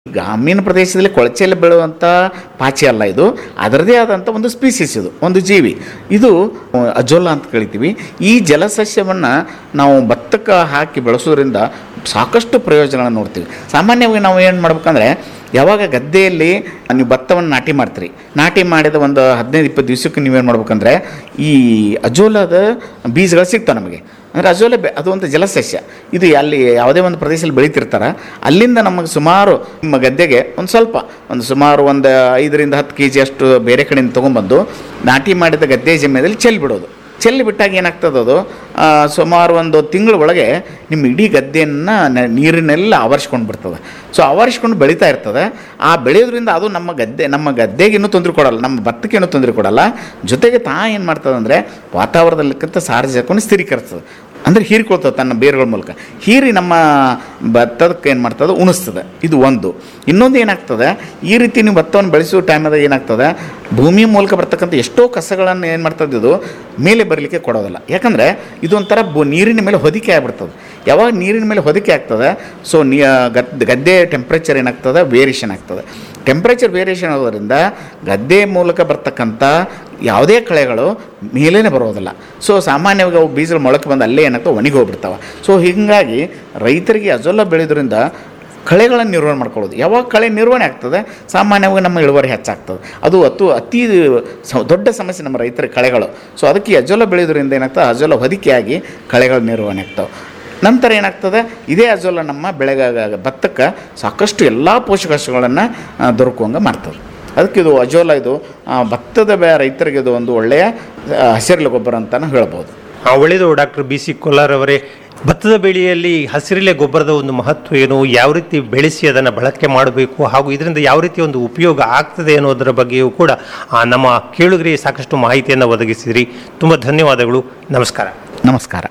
ಗ್ರಾಮೀಣ ಪ್ರದೇಶದಲ್ಲಿ ಕೊಳಚೆಯಲ್ಲಿ ಬೆಳೆಯುವಂಥ ಪಾಚಿ ಅಲ್ಲ ಇದು ಅದರದೇ ಆದಂಥ ಒಂದು ಸ್ಪೀಸೀಸ್ ಇದು ಒಂದು ಜೀವಿ ಇದು ಅಜೋಲ ಅಂತ ಕರಿತೀವಿ ಈ ಜಲಸಸ್ಯವನ್ನು ನಾವು ಭತ್ತಕ್ಕೆ ಹಾಕಿ ಬೆಳೆಸೋದ್ರಿಂದ ಸಾಕಷ್ಟು ಪ್ರಯೋಜನಗಳನ್ನು ನೋಡ್ತೀವಿ ಸಾಮಾನ್ಯವಾಗಿ ನಾವು ಏನು ಮಾಡ್ಬೇಕಂದ್ರೆ ಯಾವಾಗ ಗದ್ದೆಯಲ್ಲಿ ನೀವು ಭತ್ತವನ್ನು ನಾಟಿ ಮಾಡ್ತೀರಿ ನಾಟಿ ಮಾಡಿದ ಒಂದು ಹದಿನೈದು ಇಪ್ಪತ್ತು ದಿವಸಕ್ಕೆ ನೀವೇನು ಮಾಡ್ಬೇಕಂದ್ರೆ ಈ ಅಜೋಲದ ಬೀಜಗಳು ಸಿಗ್ತಾವೆ ನಮಗೆ ಅಂದರೆ ಅಜೋಲೆ ಬೆ ಅದು ಒಂದು ಜಲಸಸ್ಯ ಇದು ಅಲ್ಲಿ ಯಾವುದೇ ಒಂದು ಪ್ರದೇಶದಲ್ಲಿ ಬೆಳೀತಿರ್ತಾರೆ ಅಲ್ಲಿಂದ ನಮಗೆ ಸುಮಾರು ನಿಮ್ಮ ಗದ್ದೆಗೆ ಒಂದು ಸ್ವಲ್ಪ ಒಂದು ಸುಮಾರು ಒಂದು ಐದರಿಂದ ಹತ್ತು ಕೆ ಜಿ ಅಷ್ಟು ಬೇರೆ ಕಡೆಯಿಂದ ತೊಗೊಂಬಂದು ನಾಟಿ ಮಾಡಿದ ಗದ್ದೆ ಜಮೀನಲ್ಲಿ ಚೆಲ್ಲಿ ಬಿಡೋದು ಚೆಲ್ಲಿ ಬಿಟ್ಟಾಗ ಏನಾಗ್ತದೆ ಅದು ಆ, ಸುಮಾರು ಒಂದು ತಿಂಗಳ ಒಳಗೆ ನಿಮ್ಮ ಇಡೀ ಗದ್ದೆಯನ್ನು ನೀರಿನೆಲ್ಲ ಆವರಿಸ್ಕೊಂಡು ಬಿಡ್ತದೆ ಸೊ ಆವರಿಸ್ಕೊಂಡು ಬೆಳೀತಾ ಇರ್ತದೆ ಆ ಬೆಳೆಯೋದ್ರಿಂದ ಅದು ನಮ್ಮ ಗದ್ದೆ ನಮ್ಮ ಗದ್ದೆಗೇನು ತೊಂದರೆ ಕೊಡಲ್ಲ ನಮ್ಮ ಭತ್ತಕ್ಕೇನು ತೊಂದರೆ ಕೊಡಲ್ಲ ಜೊತೆಗೆ ತಾ ಏನು ಮಾಡ್ತದೆ ಅಂದರೆ ವಾತಾವರಣದಲ್ಲಿಕ್ಕಂತ ಸಾರ್ವಜನಿಕವನ್ನು ಸ್ಥಿರೀಕರಿಸ್ತದೆ ಅಂದರೆ ಹೀರಿಕೊಳ್ತದೆ ತನ್ನ ಬೇರುಗಳ ಮೂಲಕ ಹೀರಿ ನಮ್ಮ ಭತ್ತದಕ್ಕೆ ಏನು ಮಾಡ್ತದೆ ಉಣಿಸ್ತದೆ ಇದು ಒಂದು ಇನ್ನೊಂದು ಏನಾಗ್ತದೆ ಈ ರೀತಿ ನೀವು ಭತ್ತವನ್ನು ಬೆಳೆಸೋ ಟೈಮದಾಗ ಏನಾಗ್ತದೆ ಭೂಮಿಯ ಮೂಲಕ ಬರ್ತಕ್ಕಂಥ ಎಷ್ಟೋ ಕಸಗಳನ್ನು ಏನು ಮಾಡ್ತದೆ ಇದು ಮೇಲೆ ಬರಲಿಕ್ಕೆ ಕೊಡೋದಿಲ್ಲ ಯಾಕಂದರೆ ಇದೊಂಥರ ಬು ನೀರಿನ ಮೇಲೆ ಹೊದಿಕೆ ಆಗಿಬಿಡ್ತದೆ ಯಾವಾಗ ನೀರಿನ ಮೇಲೆ ಹೊದಿಕೆ ಆಗ್ತದೆ ಸೊ ನೀ ಗದ್ದೆ ಗದ್ದೆ ಟೆಂಪ್ರೇಚರ್ ಏನಾಗ್ತದೆ ವೇರಿಯೇಷನ್ ಆಗ್ತದೆ ಟೆಂಪ್ರೇಚರ್ ವೇರಿಯೇಷನ್ ಆಗೋದ್ರಿಂದ ಗದ್ದೆ ಮೂಲಕ ಬರ್ತಕ್ಕಂಥ ಯಾವುದೇ ಕಳೆಗಳು ಮೇಲೇ ಬರೋದಿಲ್ಲ ಸೊ ಸಾಮಾನ್ಯವಾಗಿ ಅವು ಬೀಜಗಳು ಮೊಳಕೆ ಬಂದು ಅಲ್ಲೇ ಏನಾಗ್ತವೆ ಒಣಗಿ ಹೋಗ್ಬಿಡ್ತಾವೆ ಸೊ ಹೀಗಾಗಿ ರೈತರಿಗೆ ಅಜೋಲ ಬೆಳೆಯೋದ್ರಿಂದ ಕಳೆಗಳನ್ನು ನಿರ್ವಹಣೆ ಮಾಡ್ಕೊಳ್ಳೋದು ಯಾವಾಗ ಕಳೆ ನಿರ್ವಹಣೆ ಆಗ್ತದೆ ಸಾಮಾನ್ಯವಾಗಿ ನಮ್ಮ ಇಳುವರಿ ಹೆಚ್ಚಾಗ್ತದೆ ಅದು ಅತ್ತು ಅತಿ ಸ- ದೊಡ್ಡ ಸಮಸ್ಯೆ ನಮ್ಮ ರೈತರ ಕಳೆಗಳು ಸೊ ಅದಕ್ಕೆ ಈ ಅಜೋಲ ಬೆಳೆಯೋದ್ರಿಂದ ಏನಾಗ್ತದೆ ಅಜೋಲ ಹೊದಿಕೆಯಾಗಿ ಕಳೆಗಳ ನಿರ್ವಹಣೆ ಆಗ್ತವೆ ನಂತರ ಏನಾಗ್ತದೆ ಇದೇ ಅಜೋಲ ನಮ್ಮ ಬೆಳೆಗ ಭತ್ತಕ್ಕೆ ಸಾಕಷ್ಟು ಎಲ್ಲ ಪೋಷಕಾಂಶಗಳನ್ನು ದೊರಕುವಂಗೆ ಮಾಡ್ತದೆ ಅದಕ್ಕೆ ಇದು ಅಜೋಲ ಇದು ಆ, ಭತ್ತದ ಬೆ ರೈತರಿಗೆ ಇದು ಒಂದು ಒಳ್ಳೆಯ ಆ, ಹಸಿರೆಲೆ ಗೊಬ್ಬರ ಅಂತಲೂ ಹೇಳ್ಬೋದು ಆ, ಒಳ್ಳೆಯದು ಡಾಕ್ಟರ್ ಬಿ ಸಿ ಕೊಲ್ಲಾರ್ ಅವರೇ ಭತ್ತದ ಬೆಳೆಯಲ್ಲಿ ಹಸಿರೆಲೆ ಗೊಬ್ಬರದ ಒಂದು ಮಹತ್ವ ಏನು ಯಾವ ರೀತಿ ಬೆಳೆಸಿ ಅದನ್ನು ಬಳಕೆ ಮಾಡಬೇಕು ಹಾಗೂ ಇದರಿಂದ ಯಾವ ರೀತಿ ಒಂದು ಉಪಯೋಗ ಆಗ್ತದೆ ಅನ್ನೋದರ ಬಗ್ಗೆಯೂ ಕೂಡ ಆ, ನಮ್ಮ ಕೇಳುಗರಿಗೆ ಸಾಕಷ್ಟು ಮಾಹಿತಿಯನ್ನು ಒದಗಿಸಿದ್ರಿ ತುಂಬ ಧನ್ಯವಾದಗಳು ನಮಸ್ಕಾರ ನಮಸ್ಕಾರ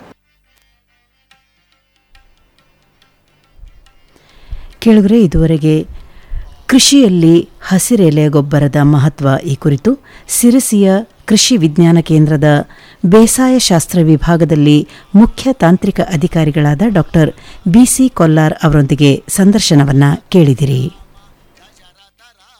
ಕೇಳಿದ್ರೆ ಇದುವರೆಗೆ ಕೃಷಿಯಲ್ಲಿ ಹಸಿರೆಲೆ ಗೊಬ್ಬರದ ಮಹತ್ವ ಈ ಕುರಿತು ಸಿರಸಿಯ ಕೃಷಿ ವಿಜ್ಞಾನ ಕೇಂದ್ರದ ಬೇಸಾಯ ಶಾಸ್ತ್ರ ವಿಭಾಗದಲ್ಲಿ ಮುಖ್ಯ ತಾಂತ್ರಿಕ ಅಧಿಕಾರಿಗಳಾದ ಡಾಕ್ಟರ್ ಬಿಸಿ ಕೊಲ್ಲಾರ್ ಅವರೊಂದಿಗೆ ಸಂದರ್ಶನವನ್ನ ಕೇಳಿದಿರಿ